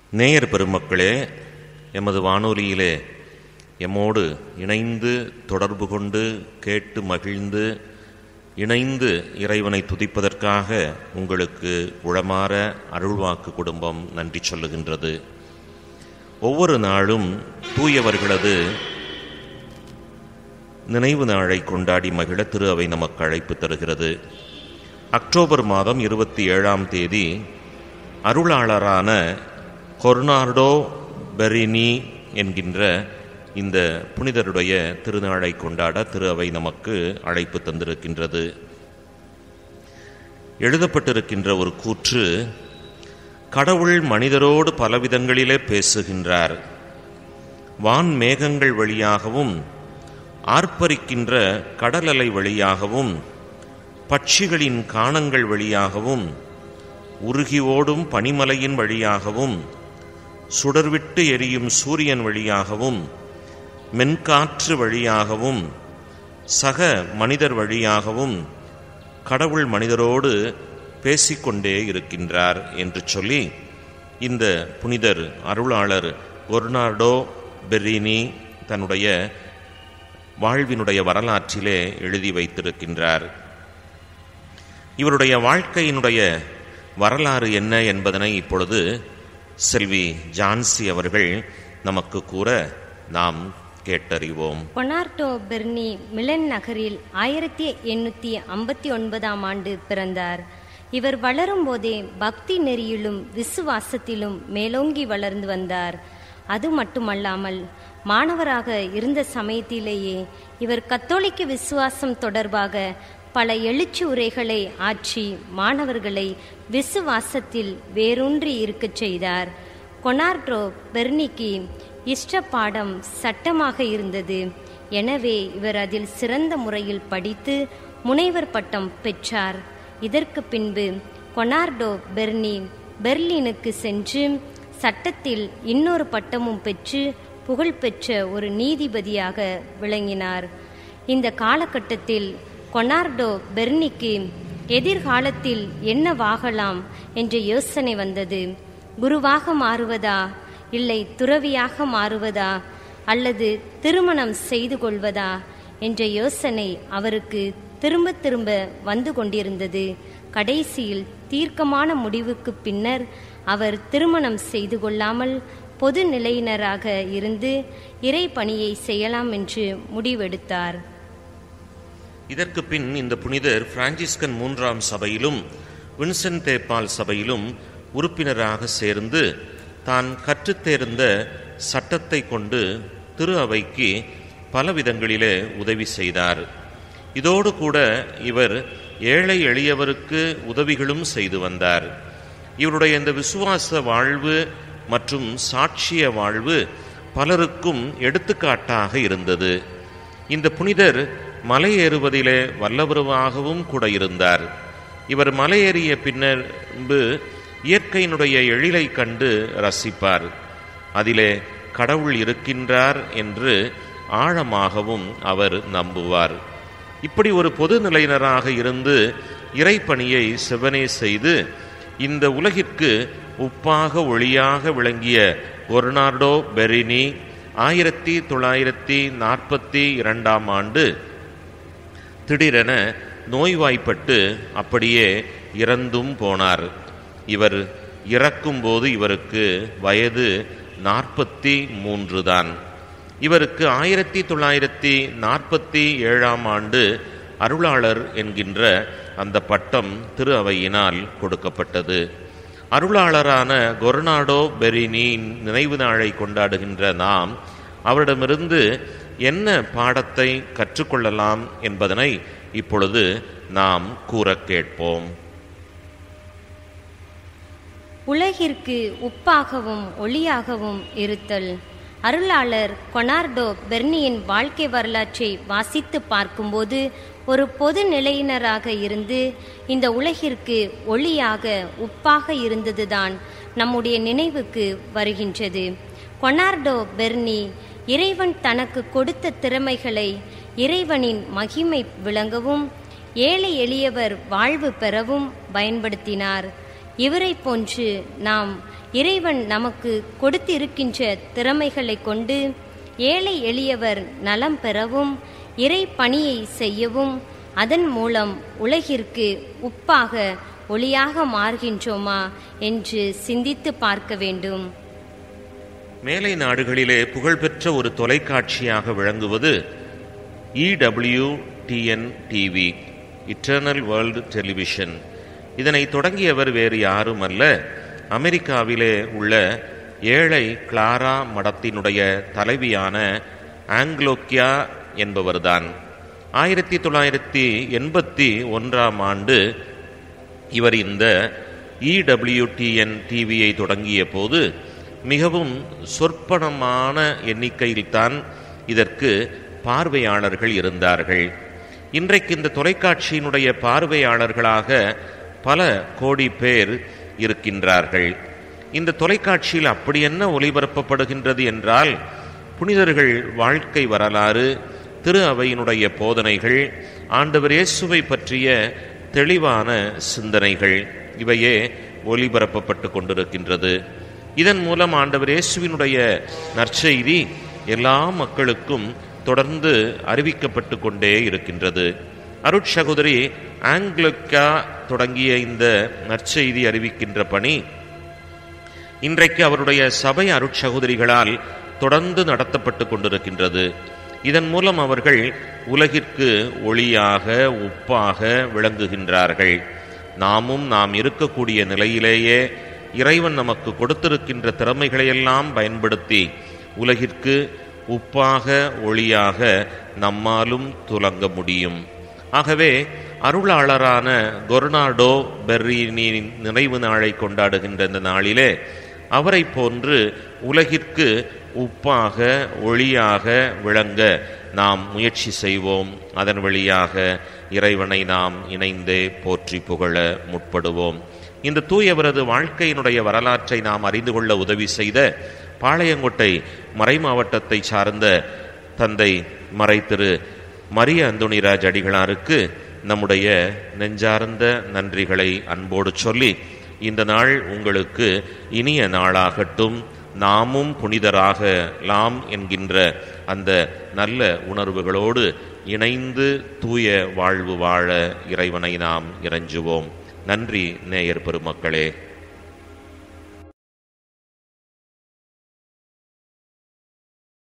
நேயர் பெருமக்களே எமது வானொலியிலே எம்மோடு இணைந்து தொடர்பு கொண்டு கேட்டு மகிழ்ந்து இணைந்து இறைவனை துதிப்பதற்காக உங்களுக்கு உளமாற அருள்வாக்கு குடும்பம் நன்றி சொல்லுகின்றது ஒவ்வொரு நாளும் தூயவர்களது நினைவு நாளை கொண்டாடி மகிழ திரு அவை நமக்கு அழைப்பு தருகிறது அக்டோபர் மாதம் இருபத்தி ஏழாம் தேதி அருளாளரான கொர்னார்டோ பெரினி என்கின்ற இந்த புனிதருடைய திருநாளை கொண்டாட திரு அவை நமக்கு அழைப்பு தந்திருக்கின்றது எழுதப்பட்டிருக்கின்ற ஒரு கூற்று கடவுள் மனிதரோடு பலவிதங்களிலே பேசுகின்றார் வான் மேகங்கள் வழியாகவும் ஆர்ப்பரிக்கின்ற கடல் அலை வழியாகவும் பட்சிகளின் காணங்கள் வழியாகவும் உருகி ஓடும் பனிமலையின் வழியாகவும் சுடர்விட்டு எரியும் சூரியன் வழியாகவும் மென்காற்று வழியாகவும் சக மனிதர் வழியாகவும் கடவுள் மனிதரோடு பேசிக்கொண்டே இருக்கின்றார் என்று சொல்லி இந்த புனிதர் அருளாளர் ஒர்னார்டோ பெர்ரினி தன்னுடைய வாழ்வினுடைய வரலாற்றிலே எழுதி வைத்திருக்கின்றார் இவருடைய வாழ்க்கையினுடைய வரலாறு என்ன என்பதனை இப்பொழுது செல்வி ஜான்சி அவர்கள் நமக்கு கூற நாம் கேட்டறிவோம் பொனார்டோ பெர்னி மிலன் நகரில் ஆயிரத்தி எண்ணூற்றி ஐம்பத்தி ஒன்பதாம் ஆண்டு பிறந்தார் இவர் வளரும்போதே பக்தி நெறியிலும் விசுவாசத்திலும் மேலோங்கி வளர்ந்து வந்தார் அது மட்டுமல்லாமல் மாணவராக இருந்த சமயத்திலேயே இவர் கத்தோலிக்க விசுவாசம் தொடர்பாக பல எழுச்சி உரைகளை ஆற்றி மாணவர்களை விசுவாசத்தில் வேரூன்றி இருக்கச் செய்தார் கொனார்ட்ரோ பெர்னிக்கு இஷ்ட பாடம் சட்டமாக இருந்தது எனவே இவர் அதில் சிறந்த முறையில் படித்து முனைவர் பட்டம் பெற்றார் இதற்கு பின்பு கொனார்டோ பெர்னி பெர்லினுக்கு சென்று சட்டத்தில் இன்னொரு பட்டமும் பெற்று புகழ்பெற்ற ஒரு நீதிபதியாக விளங்கினார் இந்த காலகட்டத்தில் கொனார்டோ பெர்னிக்கு எதிர்காலத்தில் என்னவாகலாம் என்ற யோசனை வந்தது குருவாக மாறுவதா இல்லை துறவியாக மாறுவதா அல்லது திருமணம் செய்து கொள்வதா என்ற யோசனை அவருக்கு திரும்ப திரும்ப வந்து கொண்டிருந்தது கடைசியில் தீர்க்கமான முடிவுக்கு பின்னர் அவர் திருமணம் செய்து கொள்ளாமல் பொது நிலையினராக இருந்து இறை பணியை செய்யலாம் என்று முடிவெடுத்தார் இதற்கு பின் இந்த புனிதர் பிரான்சிஸ்கன் மூன்றாம் சபையிலும் வின்சென்ட் தேப்பால் சபையிலும் உறுப்பினராக சேர்ந்து தான் கற்றுத்தேர்ந்த சட்டத்தை கொண்டு திரு அவைக்கு பல விதங்களிலே உதவி செய்தார் இதோடு கூட இவர் ஏழை எளியவருக்கு உதவிகளும் செய்து வந்தார் இவருடைய இந்த விசுவாச வாழ்வு மற்றும் சாட்சிய வாழ்வு பலருக்கும் எடுத்துக்காட்டாக இருந்தது இந்த புனிதர் மலையேறுவதிலே வல்லவருவாகவும் கூட இருந்தார் இவர் மலையேறிய பின்னர்பு இயற்கையினுடைய எழிலை கண்டு ரசிப்பார் அதிலே கடவுள் இருக்கின்றார் என்று ஆழமாகவும் அவர் நம்புவார் இப்படி ஒரு பொது நிலையினராக இருந்து இறைப்பணியை செவனே செய்து இந்த உலகிற்கு உப்பாக ஒளியாக விளங்கிய ஒர்னார்டோ பெரினி ஆயிரத்தி தொள்ளாயிரத்தி நாற்பத்தி இரண்டாம் ஆண்டு திடீரென நோய்வாய்ப்பட்டு அப்படியே இறந்தும் போனார் இவர் இறக்கும்போது இவருக்கு வயது நாற்பத்தி மூன்று தான் இவருக்கு ஆயிரத்தி தொள்ளாயிரத்தி நாற்பத்தி ஏழாம் ஆண்டு அருளாளர் என்கின்ற அந்த பட்டம் திரு அவையினால் கொடுக்கப்பட்டது அருளாளரான கொர்னாடோ பெரினியின் நினைவு நாளை கொண்டாடுகின்ற நாம் அவரிடமிருந்து என்ன பாடத்தை கற்றுக்கொள்ளலாம் என்பதனை இப்பொழுது நாம் கூற கேட்போம் உலகிற்கு உப்பாகவும் ஒளியாகவும் இருத்தல் அருளாளர் கொனார்டோ பெர்னியின் வாழ்க்கை வரலாற்றை வாசித்து பார்க்கும்போது ஒரு பொது நிலையினராக இருந்து இந்த உலகிற்கு ஒளியாக உப்பாக இருந்ததுதான் நம்முடைய நினைவுக்கு வருகின்றது கொனார்டோ பெர்னி இறைவன் தனக்கு கொடுத்த திறமைகளை இறைவனின் மகிமை விளங்கவும் ஏழை எளியவர் வாழ்வு பெறவும் பயன்படுத்தினார் இவரை போன்று நாம் இறைவன் நமக்கு கொடுத்திருக்கின்ற திறமைகளை கொண்டு ஏழை எளியவர் நலம் பெறவும் இறை பணியை செய்யவும் அதன் மூலம் உலகிற்கு உப்பாக ஒளியாக மாறுகின்றோமா என்று சிந்தித்து பார்க்க வேண்டும் மேலை நாடுகளிலே புகழ்பெற்ற ஒரு தொலைக்காட்சியாக விளங்குவது EWTN TV eternal world television இதனை தொடங்கியவர் வேறு யாரும் அல்ல அமெரிக்காவிலே உள்ள ஏழை கிளாரா மடத்தினுடைய தலைவியான ஆங்லோக்கியா என்பவர்தான் ஆயிரத்தி தொள்ளாயிரத்தி எண்பத்தி ஒன்றாம் ஆண்டு இவர் இந்த இடபிள்யூடிஎன் டிவியை தொடங்கிய போது மிகவும் சொற்பனமான எண்ணிக்கையில்தான் இதற்கு பார்வையாளர்கள் இருந்தார்கள் இன்றைக்கு இந்த தொலைக்காட்சியினுடைய பார்வையாளர்களாக பல கோடி பேர் இருக்கின்றார்கள் இந்த தொலைக்காட்சியில் அப்படி என்ன ஒளிபரப்பப்படுகின்றது என்றால் புனிதர்கள் வாழ்க்கை வரலாறு திரு அவையினுடைய போதனைகள் ஆண்டவர் இயேசுவை பற்றிய தெளிவான சிந்தனைகள் இவையே ஒளிபரப்பப்பட்டு கொண்டிருக்கின்றது இதன் மூலம் ஆண்டவர் இயேசுவினுடைய நற்செய்தி எல்லா மக்களுக்கும் தொடர்ந்து அறிவிக்கப்பட்டு கொண்டே இருக்கின்றது அருட்சகோதரி ஆங்கிலக்கா தொடங்கிய இந்த நற்செய்தி அறிவிக்கின்ற பணி இன்றைக்கு அவருடைய சபை அருட்சகோதரிகளால் தொடர்ந்து நடத்தப்பட்டு கொண்டிருக்கின்றது இதன் மூலம் அவர்கள் உலகிற்கு ஒளியாக உப்பாக விளங்குகின்றார்கள் நாமும் நாம் இருக்கக்கூடிய நிலையிலேயே இறைவன் நமக்கு கொடுத்திருக்கின்ற திறமைகளையெல்லாம் பயன்படுத்தி உலகிற்கு உப்பாக ஒளியாக நம்மாலும் துலங்க முடியும் ஆகவே அருளாளரான கொர்னாடோ பெர்ரினின் நினைவு நாளை கொண்டாடுகின்ற இந்த நாளிலே அவரை போன்று உலகிற்கு உப்பாக ஒளியாக விளங்க நாம் முயற்சி செய்வோம் அதன் வழியாக இறைவனை நாம் இணைந்தே போற்றி புகழ முற்படுவோம் இந்த தூயவரது வாழ்க்கையினுடைய வரலாற்றை நாம் அறிந்து கொள்ள உதவி செய்த பாளையங்கோட்டை மறைமாவட்டத்தை சார்ந்த தந்தை மறை திரு மரிய அந்துணிராஜ் அடிகளாருக்கு நம்முடைய நெஞ்சார்ந்த நன்றிகளை அன்போடு சொல்லி இந்த நாள் உங்களுக்கு இனிய நாளாகட்டும் நாமும் புனிதராக லாம் என்கின்ற அந்த நல்ல உணர்வுகளோடு இணைந்து தூய வாழ்வு வாழ இறைவனை நாம் இறைஞ்சுவோம் நன்றி நேயர் பெருமக்களே